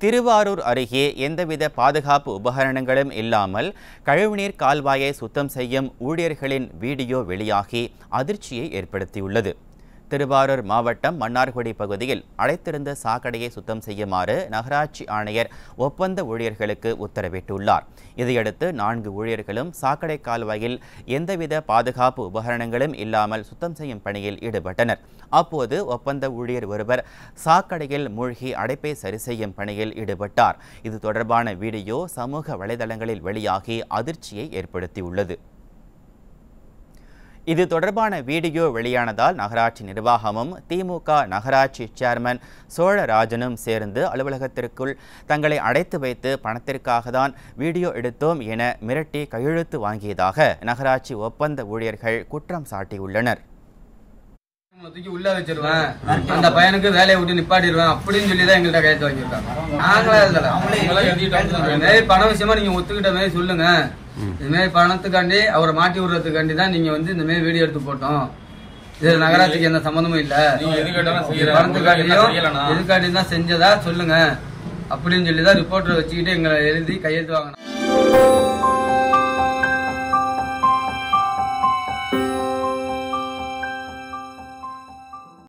திருவாரூர் அருகே எந்தவித பாதுகாப்பு உபகரணங்களும் இல்லாமல் கழிவுநீர் கால்வாயை சுத்தம் செய்யும் ஊழியர்களின் வீடியோ வெளியாகி அதிர்ச்சியை ஏற்படுத்தியுள்ளது திருவாரூர் மாவட்டம் மன்னார்குடி பகுதியில் அடைத்திருந்த சாக்கடையை சுத்தம் செய்யுமாறு நகராட்சி ஆணையர் ஒப்பந்த ஊழியர்களுக்கு உத்தரவிட்டுள்ளார் இதையடுத்து நான்கு ஊழியர்களும் சாக்கடை கால்வாயில் எந்தவித பாதுகாப்பு உபகரணங்களும் இல்லாமல் சுத்தம் செய்யும் பணியில் ஈடுபட்டனர் அப்போது ஒப்பந்த ஊழியர் ஒருவர் சாக்கடையில் மூழ்கி அடைப்பை சரி செய்யும் பணியில் ஈடுபட்டார் இது தொடர்பான வீடியோ சமூக வலைதளங்களில் வெளியாகி அதிர்ச்சியை ஏற்படுத்தியுள்ளது இது தொடர்பான வீடியோ வெளியானதால் நகராட்சி நிர்வாகமும் திமுக நகராட்சி சேர்மன் சோழராஜனும் சேர்ந்து அலுவலகத்திற்குள் தங்களை அடைத்து வைத்து பணத்திற்காக தான் வீடியோ எடுத்தோம் என மிரட்டி கையெழுத்து வாங்கியதாக நகராட்சி ஒப்பந்த ஊழியர்கள் குற்றம் சாட்டியுள்ளனர் உங்களை தூக்கி உள்ள வச்சிருவேன் அந்த பையனுக்கு வேலையை விட்டு நிப்பாட்டிடுவேன் அப்படின்னு சொல்லி தான் எங்கள்கிட்ட கையெழுத்து வாங்கியிருக்காங்க நாங்களே எழுதல இது மாதிரி பண விஷயமா நீங்க ஒத்துக்கிட்ட மாதிரி சொல்லுங்க இது மாதிரி பணத்துக்காண்டி அவரை மாட்டி விடுறதுக்காண்டி தான் நீங்க வந்து இந்த மாதிரி வீடியோ எடுத்து போட்டோம் இது நகராட்சிக்கு எந்த சம்மந்தமும் இல்ல பணத்துக்காண்டியும் எதுக்காண்டி தான் செஞ்சதா சொல்லுங்க அப்படின்னு சொல்லி தான் ரிப்போர்ட்டரை வச்சுக்கிட்டு எங்களை எழுதி கையெழுத்து வாங்கினோம்